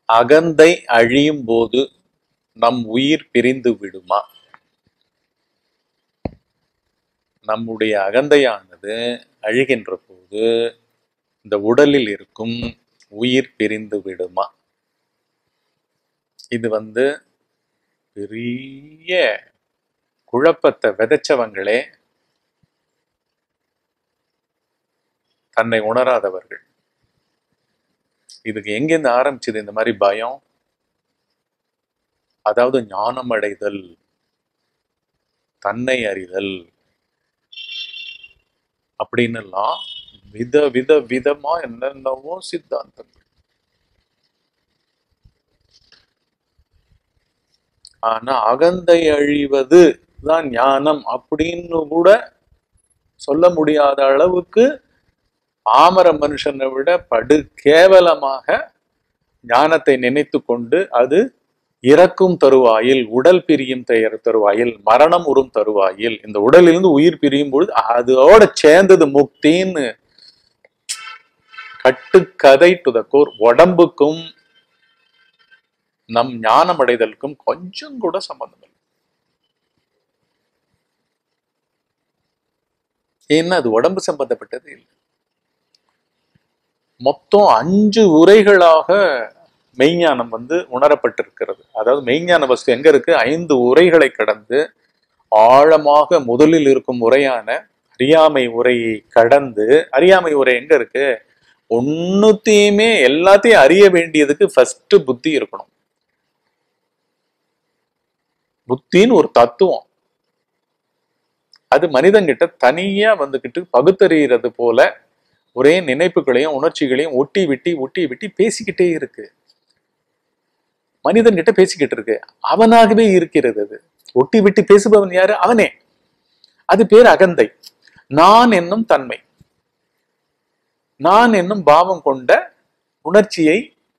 அகந்தை அழியும் போது நம் உயிர் பிரிந்து விடுமா நம்முடைய அகந்தையானது அழிகின்ற போது இந்த உடலில் இருக்கும் உயிர் பிரிந்து விடுமா இது வந்து பெரிய குழப்பத்தை விதைச்சவங்களே தன்னை உணராதவர்கள் இதுக்கு எங்கிருந்து ஆரம்பிச்சது இந்த மாதிரி பயம் அதாவது ஞானம் அடைதல் தன்னை அறிதல் அப்படின்னு எல்லாம் வித வித விதமா என்னென்னவோ சித்தாந்தங்கள் ஆனா அகந்தை அழிவது தான் ஞானம் அப்படின்னு கூட சொல்ல முடியாத அளவுக்கு ஆமர மனுஷனை விட படு கேவலமாக ஞானத்தை நினைத்து கொண்டு அது இறக்கும் தருவாயில் உடல் பிரியும் தயர் தருவாயில் மரணம் உறும் தருவாயில் இந்த உடலிலிருந்து உயிர் பிரியும் பொழுது அதோட சேர்ந்தது முக்தின்னு கட்டுக்கதை டு த கோர் உடம்புக்கும் நம் ஞானம் அடைதலுக்கும் கொஞ்சம் கூட சம்பந்தம் இல்லை ஏன்னா அது உடம்பு சம்பந்தப்பட்டது இல்லை மொத்தம் அஞ்சு உரைகளாக மெய்ஞானம் வந்து உணரப்பட்டிருக்கிறது அதாவது மெய்ஞான வஸ்து எங்க இருக்கு ஐந்து உரைகளை கடந்து ஆழமாக முதலில் இருக்கும் உரையான அறியாமை உரையை கடந்து அறியாமை உரை எங்க இருக்கு ஒன்னுத்தையுமே எல்லாத்தையும் அறிய வேண்டியதுக்கு ஃபர்ஸ்ட் புத்தி இருக்கணும் புத்தின்னு ஒரு தத்துவம் அது மனிதன்கிட்ட தனியா வந்துகிட்டு பகுத்தறிகிறது போல ஒரே நினைப்புகளையும் உணர்ச்சிகளையும் ஒட்டி விட்டி ஒட்டி விட்டி பேசிக்கிட்டே இருக்கு மனிதன் கிட்ட பேசிக்கிட்டு இருக்கு அவனாகவே இருக்கிறது அது ஒட்டி விட்டு பேசுபவன் யாரு அவனே அது பேர் அகந்தை நான் என்னும் தன்மை நான் என்னும் பாவம் கொண்ட உணர்ச்சியை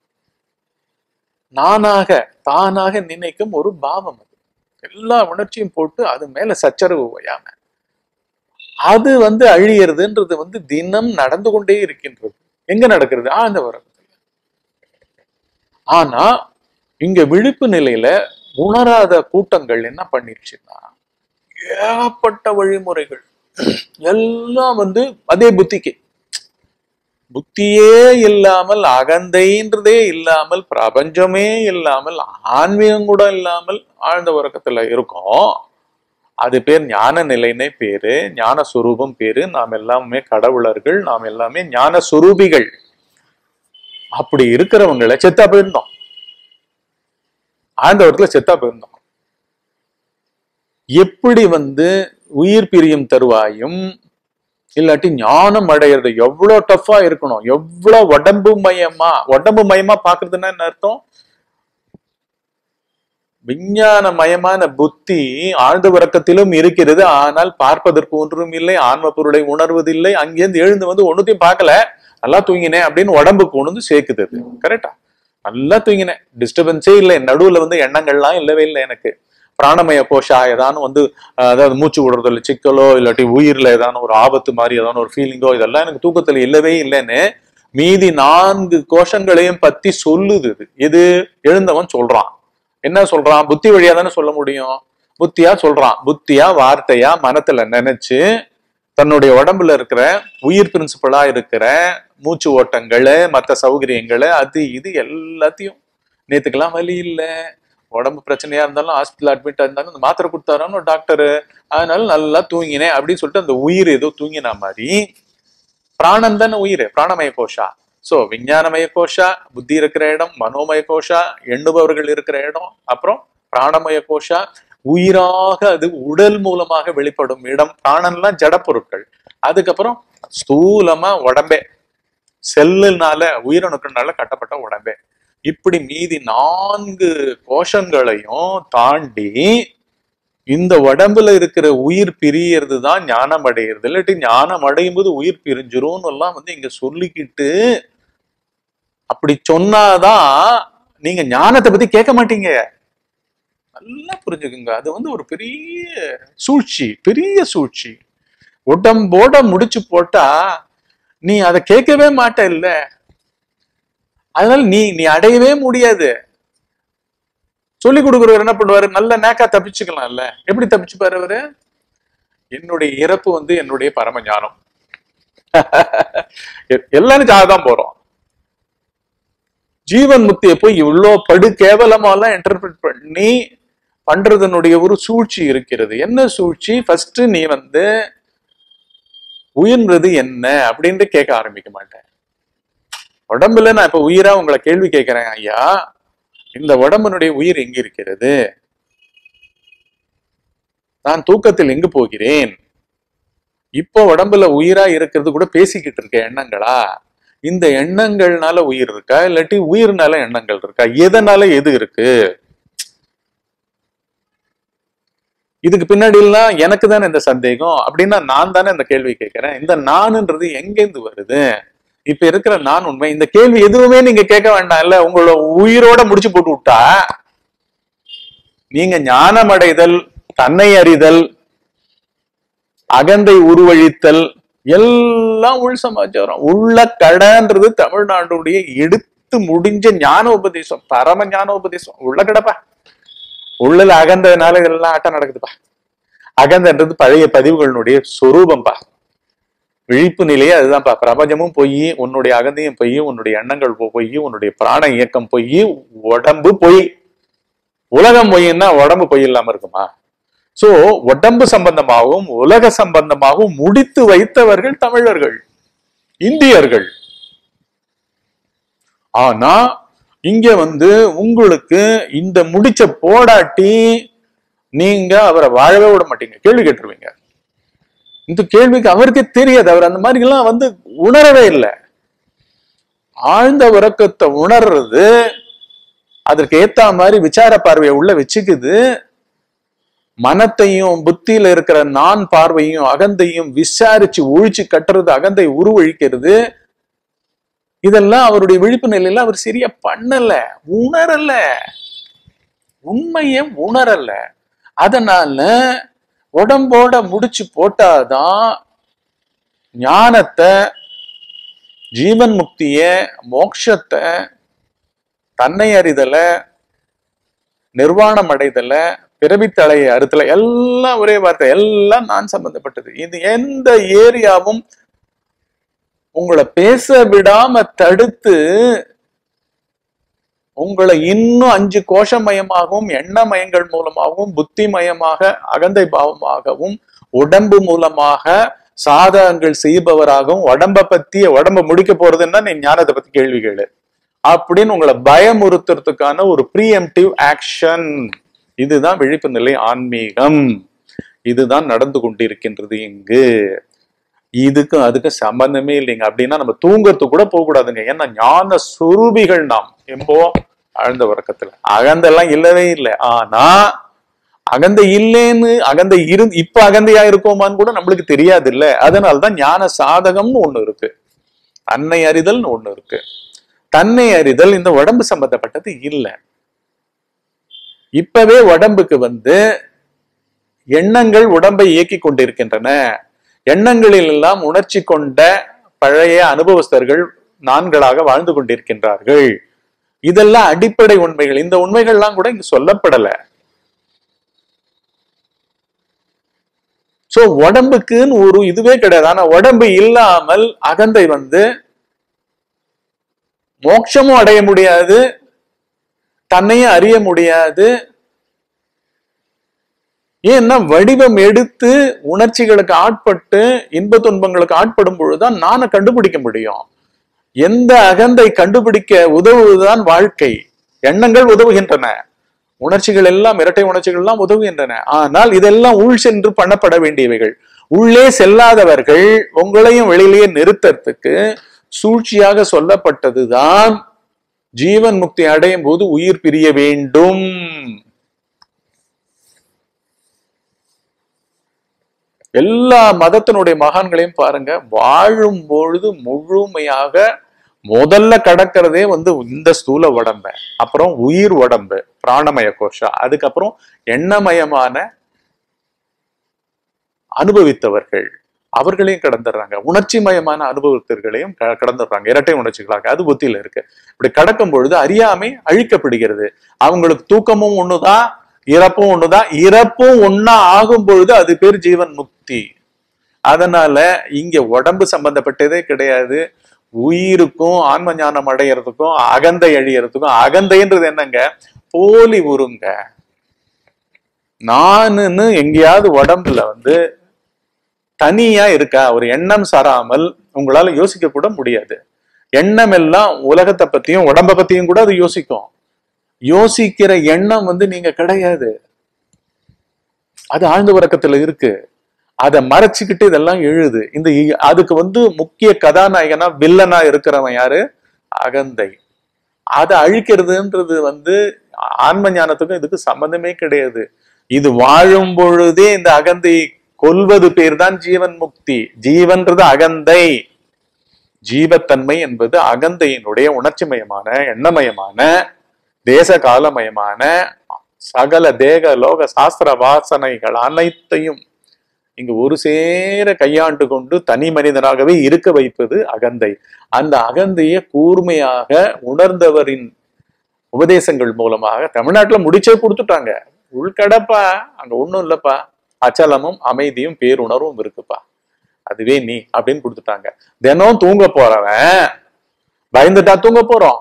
நானாக தானாக நினைக்கும் ஒரு பாவம் அது எல்லா உணர்ச்சியும் போட்டு அது மேல சச்சரவு ஓயாம அது வந்து அழியறதுன்றது வந்து தினம் நடந்து கொண்டே இருக்கின்றது எங்க நடக்கிறது ஆழ்ந்த உறக்கத்துல ஆனா இங்க விழிப்பு நிலையில உணராத கூட்டங்கள் என்ன பண்ணிருச்சுன்னா ஏகப்பட்ட வழிமுறைகள் எல்லாம் வந்து அதே புத்திக்கு புத்தியே இல்லாமல் அகந்தைன்றதே இல்லாமல் பிரபஞ்சமே இல்லாமல் ஆன்மீகம் கூட இல்லாமல் ஆழ்ந்த உறக்கத்துல இருக்கும் அது பேர் ஞான நிலைனே பேரு ஞான சுரூபம் பேரு நாம் எல்லாமே கடவுளர்கள் நாம் எல்லாமே ஞான சுரூபிகள் அப்படி இருக்கிறவங்களை செத்தா போயிருந்தோம் ஆண்டவரத்துல செத்தா போயிருந்தோம் எப்படி வந்து உயிர் பிரியும் தருவாயும் இல்லாட்டி ஞானம் அடையிறது எவ்வளவு டஃபா இருக்கணும் எவ்வளவு உடம்பு மயமா உடம்பு மயமா பாக்குறதுன்னா என்ன அர்த்தம் விஞ்ஞான மயமான புத்தி ஆழ்ந்த உறக்கத்திலும் இருக்கிறது ஆனால் பார்ப்பதற்கு ஒன்றும் இல்லை ஆன்ம பொருளை உணர்வதில்லை அங்கேருந்து எழுந்து வந்து ஒண்ணுத்தையும் பார்க்கல நல்லா தூங்கினேன் அப்படின்னு உடம்புக்கு கொண்டு வந்து சேர்க்குது அது கரெக்டா நல்லா தூங்கினேன் டிஸ்டர்பன்ஸே இல்லை நடுவுல வந்து எண்ணங்கள்லாம் இல்லவே இல்லை எனக்கு பிராணமய கோஷா ஏதானு வந்து அஹ், அதாவது மூச்சு விடுறதுல சிக்கலோ இல்லாட்டி உயிர்ல ஏதான ஒரு ஆபத்து மாதிரி ஏதான ஒரு ஃபீலிங்கோ இதெல்லாம் எனக்கு தூக்கத்துல இல்லவே இல்லைன்னு மீதி நான்கு கோஷங்களையும் பத்தி சொல்லுது இது. இது எழுந்தவன் சொல்றான் என்ன சொல்றான் புத்தி வழியா தானே சொல்ல முடியும் புத்தியா சொல்றான் புத்தியா வார்த்தையா மனத்துல நினைச்சு தன்னுடைய உடம்புல இருக்கிற உயிர் பிரின்சிபலா இருக்கிற மூச்சு ஓட்டங்களை மற்ற சௌகரியங்களை அது இது எல்லாத்தையும் நேத்துக்கெல்லாம் வலி இல்லை உடம்பு பிரச்சனையா இருந்தாலும் ஹாஸ்பிட்டல் அட்மிட் இருந்தாலும் இந்த மாத்திரை கொடுத்தாரான்னு ஒரு டாக்டர் அதனால நல்லா தூங்கினேன் அப்படின்னு சொல்லிட்டு அந்த உயிர் ஏதோ தூங்கின மாதிரி பிராணம் தானே உயிர் பிராணமய கோஷா சோ விஞ்ஞானமய கோஷா புத்தி இருக்கிற இடம் மனோமய கோஷா எண்ணுபவர்கள் இருக்கிற இடம் அப்புறம் பிராணமய கோஷா உயிராக அது உடல் மூலமாக வெளிப்படும் இடம் பிராணன்லாம் ஜட பொருட்கள் அதுக்கப்புறம் ஸ்தூலமா உடம்பே செல்லுனால உயிரணுக்கள்னால கட்டப்பட்ட உடம்பே இப்படி மீதி நான்கு கோஷங்களையும் தாண்டி இந்த உடம்புல இருக்கிற உயிர் பிரியறது தான் ஞானம் அடையிறது இல்லாட்டி ஞானம் அடையும் போது உயிர் பிரிஞ்சிரும்னு எல்லாம் வந்து இங்க சொல்லிக்கிட்டு அப்படி சொன்னாதான் நீங்க ஞானத்தை பத்தி கேட்க மாட்டீங்க நல்லா புரிஞ்சுக்குங்க அது வந்து ஒரு பெரிய சூழ்ச்சி பெரிய சூழ்ச்சி உடம்போட முடிச்சு போட்டா நீ அதை கேட்கவே மாட்ட இல்ல அதனால நீ நீ அடையவே முடியாது சொல்லி கொடுக்குறவர் என்ன பண்ணுவாரு நல்ல நேக்கா தப்பிச்சுக்கலாம்ல எப்படி தப்பிச்சுப்பாரு அவரு என்னுடைய இறப்பு வந்து என்னுடைய பரம ஞானம் எ- எல்லாரும் ஜாதான் போறோம் ஜீவன் முக்தியை போய் இவ்வளோ படு கேவலமாலாம் இன்டர்பிரட் பண்ணி பண்றதனுடைய ஒரு சூழ்ச்சி இருக்கிறது என்ன சூழ்ச்சி ஃபர்ஸ்ட் நீ வந்து உயிர்ன்றது என்ன அப்படின்ட்டு கேட்க ஆரம்பிக்க மாட்டேன் உடம்புல நான் இப்ப உயிரா உங்களை கேள்வி கேட்கிறேன் ஐயா இந்த உடம்பினுடைய உயிர் எங்க இருக்கிறது நான் தூக்கத்தில் எங்கு போகிறேன் இப்போ உடம்புல உயிரா இருக்கிறது கூட பேசிக்கிட்டு இருக்க எண்ணங்களா இந்த எண்ணங்கள்னால உயிர் இருக்கா இல்லாட்டி உயிர்னால எண்ணங்கள் இருக்கா எதனால எது இருக்கு இதுக்கு பின்னாடி எல்லாம் எனக்கு தானே இந்த சந்தேகம் அப்படின்னா நான் தானே இந்த கேள்வி கேட்கிறேன் இந்த நானுன்றது எங்கேருந்து வருது இப்ப இருக்கிற நான் உண்மை இந்த கேள்வி எதுவுமே நீங்க கேட்க வேண்டாம் இல்ல உங்களோட உயிரோட முடிச்சு போட்டு விட்டா நீங்க ஞானம் அடைதல் தன்னை அறிதல் அகந்தை உருவழித்தல் எல்லாம் உள் சமாச்சாரம் உள்ள கடன்றது தமிழ்நாட்டுடைய எடுத்து முடிஞ்ச ஞான உபதேசம் பரம ஞான உபதேசம் உள்ள கடப்பா உள்ளல அகந்ததுனால இதெல்லாம் ஆட்டம் நடக்குதுப்பா அகந்தன்றது பழைய பதிவுகளினுடைய சொரூபம்பா விழிப்பு நிலையே அதுதான்ப்பா பிரபஞ்சமும் பொய் உன்னுடைய அகந்தையும் பொய் உன்னுடைய எண்ணங்கள் பொ- பொய் உன்னுடைய பிராண இயக்கம் பொய் உடம்பு பொய் உலகம் பொய்ன்னா உடம்பு பொய் இல்லாம இருக்குமா சோ உடம்பு சம்பந்தமாகவும் உலக சம்பந்தமாகவும் முடித்து வைத்தவர்கள் தமிழர்கள் இந்தியர்கள் ஆனா இங்க வந்து உங்களுக்கு இந்த முடிச்ச போடாட்டி நீங்க அவரை வாழவே விட மாட்டீங்க கேள்வி கேட்டுருவீங்க இந்த கேள்விக்கு அவருக்கே தெரியாது அவர் அந்த மாதிரி எல்லாம் வந்து உணரவே இல்லை ஆழ்ந்த உறக்கத்தை உணர்றது அதற்கு ஏத்த மாதிரி விசார பார்வையை உள்ள வச்சுக்குது மனத்தையும் புத்தியில இருக்கிற நான் பார்வையும் அகந்தையும் விசாரிச்சு ஒழிச்சு கட்டுறது அகந்தை உருவழிக்கிறது இதெல்லாம் அவருடைய விழிப்பு நிலையில அவர் சரியா பண்ணல உணரல உண்மையை உணரல அதனால உடம்போட முடிச்சு போட்டாதான் ஞானத்தை ஜீவன் முக்திய மோட்சத்தை தன்னை அறிதல நிர்வாணம் அடைதல பிறவித்தலையை அறுத்தல எல்லாம் ஒரே வார்த்தை எல்லாம் நான் சம்பந்தப்பட்டது இது எந்த ஏரியாவும் உங்களை பேச விடாம தடுத்து உங்களை இன்னும் அஞ்சு கோஷமயமாகவும் எண்ணமயங்கள் மூலமாகவும் புத்திமயமாக அகந்தை பாவமாகவும் உடம்பு மூலமாக சாதகங்கள் செய்பவராகவும் உடம்ப பத்தி உடம்ப முடிக்க போறதுன்னா நீ ஞானத்தை பத்தி கேள்வி கேளு அப்படின்னு உங்களை பயமுறுத்துறதுக்கான ஒரு ப்ரீஎம்டிவ் ஆக்ஷன் இதுதான் விழிப்பு நிலை ஆன்மீகம் இதுதான் நடந்து கொண்டிருக்கின்றது இங்கு இதுக்கும் அதுக்கும் சம்பந்தமே இல்லைங்க அப்படின்னா நம்ம தூங்கறதுக்கு கூட போக கூடாதுங்க ஏன்னா ஞான சுரூபிகள் நாம் எம்போ ஆழ்ந்த உறக்கத்துல அகந்தெல்லாம் இல்லவே இல்லை ஆனா அகந்தை இல்லைன்னு அகந்தை இரு இப்ப அகந்தையா இருக்கோமான்னு கூட நம்மளுக்கு தெரியாது இல்ல அதனாலதான் ஞான சாதகம்னு ஒண்ணு இருக்கு தன்னை அறிதல்னு ஒண்ணு இருக்கு தன்னை அறிதல் இந்த உடம்பு சம்பந்தப்பட்டது இல்லை இப்பவே உடம்புக்கு வந்து எண்ணங்கள் உடம்பை இயக்கி கொண்டிருக்கின்றன எண்ணங்களில் எல்லாம் உணர்ச்சி கொண்ட பழைய அனுபவஸ்தர்கள் நான்களாக வாழ்ந்து கொண்டிருக்கின்றார்கள் இதெல்லாம் அடிப்படை உண்மைகள் இந்த உண்மைகள்லாம் கூட இங்க சொல்லப்படல சோ உடம்புக்குன்னு ஒரு இதுவே கிடையாது ஆனா உடம்பு இல்லாமல் அகந்தை வந்து மோட்சமும் அடைய முடியாது தன்னையும் அறிய முடியாது ஏன்னா வடிவம் எடுத்து உணர்ச்சிகளுக்கு ஆட்பட்டு இன்ப துன்பங்களுக்கு ஆட்படும் பொழுதுதான் நானை கண்டுபிடிக்க முடியும் எந்த அகந்தை கண்டுபிடிக்க உதவுவதுதான் வாழ்க்கை எண்ணங்கள் உதவுகின்றன உணர்ச்சிகள் எல்லாம் இரட்டை உணர்ச்சிகள் எல்லாம் உதவுகின்றன ஆனால் இதெல்லாம் உள் சென்று பண்ணப்பட வேண்டியவைகள் உள்ளே செல்லாதவர்கள் உங்களையும் வெளியிலேயே நிறுத்தறதுக்கு சூழ்ச்சியாக சொல்லப்பட்டதுதான் ஜீவன் முக்தி அடையும் போது உயிர் பிரிய வேண்டும் எல்லா மதத்தினுடைய மகான்களையும் பாருங்க வாழும் பொழுது முழுமையாக முதல்ல கடக்கிறதே வந்து இந்த ஸ்தூல உடம்ப அப்புறம் உயிர் உடம்பு பிராணமய கோஷா அதுக்கப்புறம் எண்ணமயமான அனுபவித்தவர்கள் அவர்களையும் கடந்துடுறாங்க உணர்ச்சி மயமான அனுபவத்திற்களையும் க- கடந்துடுறாங்க இரட்டை உணர்ச்சிகளாக அது புத்தியில இருக்கு இப்படி கடக்கும் பொழுது அறியாமை அழிக்கப்படுகிறது அவங்களுக்கு தூக்கமும் ஒண்ணுதான் இறப்பும் ஒண்ணுதான் இறப்பும் ஒண்ணா ஆகும் பொழுது அது பேர் ஜீவன் முக்தி அதனால இங்க உடம்பு சம்பந்தப்பட்டதே கிடையாது உயிருக்கும் ஆன்ம ஞானம் அடையறதுக்கும் அகந்தை அழியறதுக்கும் அகந்தைன்றது என்னங்க போலி உருங்க நானுன்னு எங்கேயாவது உடம்புல வந்து தனியா இருக்கா ஒரு எண்ணம் சாராமல் உங்களால யோசிக்க கூட முடியாது எண்ணம் எல்லாம் உலகத்தை பத்தியும் உடம்ப பத்தியும் கூட அது யோசிக்கும் யோசிக்கிற எண்ணம் வந்து நீங்க கிடையாது அது ஆழ்ந்த உறக்கத்துல இருக்கு அதை மறைச்சுக்கிட்டு இதெல்லாம் எழுது இந்த இ- அதுக்கு வந்து முக்கிய கதாநாயகனா வில்லனா இருக்கிறவன் யாரு அகந்தை அதை அழிக்கிறதுன்றது வந்து ஆன்ம ஞானத்துக்கும் இதுக்கு சம்பந்தமே கிடையாது இது வாழும் பொழுதே இந்த அகந்தை கொல்வது பேர் தான் ஜீவன் முக்தி ஜீவன்றது அகந்தை ஜீவத்தன்மை என்பது அகந்தையினுடைய உணர்ச்சிமயமான எண்ணமயமான தேச காலமயமான சகல தேக லோக சாஸ்திர வாசனைகள் அனைத்தையும் இங்கு ஒரு சேர கையாண்டு கொண்டு தனி மனிதனாகவே இருக்க வைப்பது அகந்தை அந்த அகந்தையை கூர்மையாக உணர்ந்தவரின் உபதேசங்கள் மூலமாக தமிழ்நாட்டுல முடிச்சே கொடுத்துட்டாங்க உள்கடப்பா அங்க ஒண்ணும் இல்லப்பா அச்சலமும் அமைதியும் பேருணர்வும் இருக்குப்பா அதுவே நீ அப்படின்னு கொடுத்துட்டாங்க தினம் தூங்க போறவன் பயந்துட்டா தூங்க போறோம்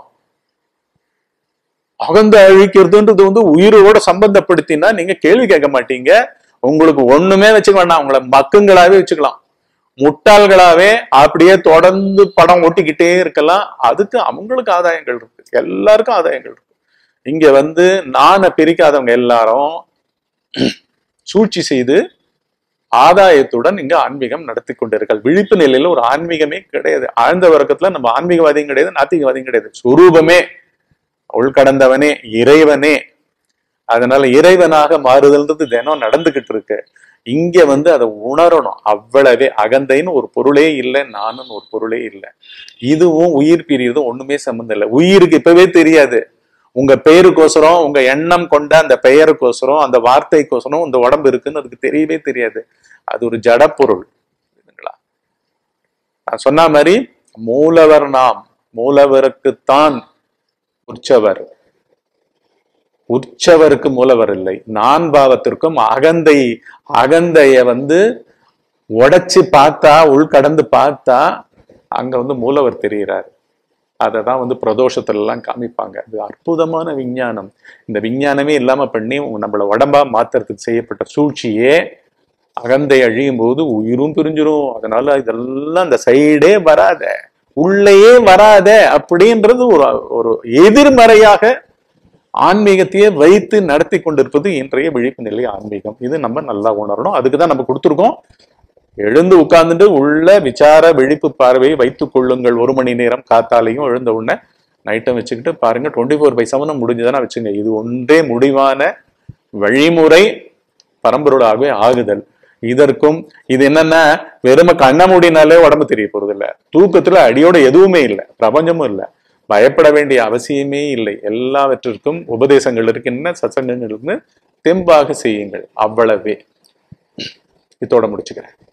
அகந்த அழிக்கிறதுன்றது வந்து உயிரோட சம்பந்தப்படுத்தினா நீங்க கேள்வி கேட்க மாட்டீங்க உங்களுக்கு ஒண்ணுமே வச்சுக்க வேண்டாம் உங்களை மக்குங்களாவே வச்சுக்கலாம் முட்டாள்களாவே அப்படியே தொடர்ந்து படம் ஓட்டிக்கிட்டே இருக்கலாம் அதுக்கு அவங்களுக்கு ஆதாயங்கள் இருக்கு எல்லாருக்கும் ஆதாயங்கள் இருக்கு இங்க வந்து நானை பிரிக்காதவங்க எல்லாரும் சூழ்ச்சி செய்து ஆதாயத்துடன் இங்க ஆன்மீகம் நடத்தி கொண்டிருக்கள் விழிப்பு நிலையில ஒரு ஆன்மீகமே கிடையாது ஆழ்ந்த வர்க்கத்துல நம்ம ஆன்மீகவாதியும் கிடையாது நாத்திகவாதியும் கிடையாது சுரூபமே உள்கடந்தவனே இறைவனே அதனால இறைவனாக மாறுதல்ன்றது தினம் நடந்துகிட்டு இருக்கு இங்க வந்து அதை உணரணும் அவ்வளவே அகந்தைன்னு ஒரு பொருளே இல்லை நானும் ஒரு பொருளே இல்லை இதுவும் உயிர் பிரியுதும் ஒண்ணுமே சம்மந்தம் இல்லை உயிருக்கு இப்பவே தெரியாது உங்க பெயருக்கோசரம் உங்க எண்ணம் கொண்ட அந்த பெயருக்கோசரம் அந்த வார்த்தைக்கோசரம் இந்த உடம்பு இருக்குன்னு அதுக்கு தெரியவே தெரியாது அது ஒரு ஜடப்பொருள் புரியுதுங்களா நான் சொன்ன மாதிரி மூலவர் நாம் மூலவருக்குத்தான் உற்சவர் உற்சவருக்கு மூலவர் இல்லை நான் பாவத்திற்கும் அகந்தை அகந்தைய வந்து உடைச்சு பார்த்தா உள்கடந்து பார்த்தா அங்க வந்து மூலவர் தெரிகிறார் அதை தான் வந்து பிரதோஷத்துல எல்லாம் காமிப்பாங்க அது அற்புதமான விஞ்ஞானம் இந்த விஞ்ஞானமே இல்லாம பண்ணி நம்மள உடம்பா மாத்துறதுக்கு செய்யப்பட்ட சூழ்ச்சியே அகந்தை அழியும் போது உயிரும் பிரிஞ்சிரும் அதனால இதெல்லாம் அந்த சைடே வராத உள்ளேயே வராத அப்படின்றது ஒரு ஒரு எதிர்மறையாக ஆன்மீகத்தையே வைத்து நடத்தி கொண்டிருப்பது இன்றைய விழிப்பு நிலை ஆன்மீகம் இது நம்ம நல்லா உணரணும் அதுக்கு தான் நம்ம கொடுத்துருக்கோம் எழுந்து உட்கார்ந்துட்டு உள்ள விசார விழிப்பு பார்வையை வைத்துக் கொள்ளுங்கள் ஒரு மணி நேரம் காத்தாலையும் எழுந்த உடனே நைட்டும் வச்சுக்கிட்டு பாருங்க டுவெண்ட்டி ஃபோர் பை செவனும் முடிஞ்சுதானே வச்சுங்க இது ஒன்றே முடிவான வழிமுறை பரம்பொருளாகவே ஆகுதல் இதற்கும் இது என்னன்னா வெறும கண்ண மூடினாலே உடம்பு தெரிய போறது இல்ல தூக்கத்துல அடியோட எதுவுமே இல்லை பிரபஞ்சமும் இல்லை பயப்பட வேண்டிய அவசியமே இல்லை எல்லாவற்றிற்கும் உபதேசங்கள் இருக்கின்றன சத்சங்கங்கள் இருந்து தெம்பாக செய்யுங்கள் அவ்வளவே இதோட முடிச்சுக்கிறேன்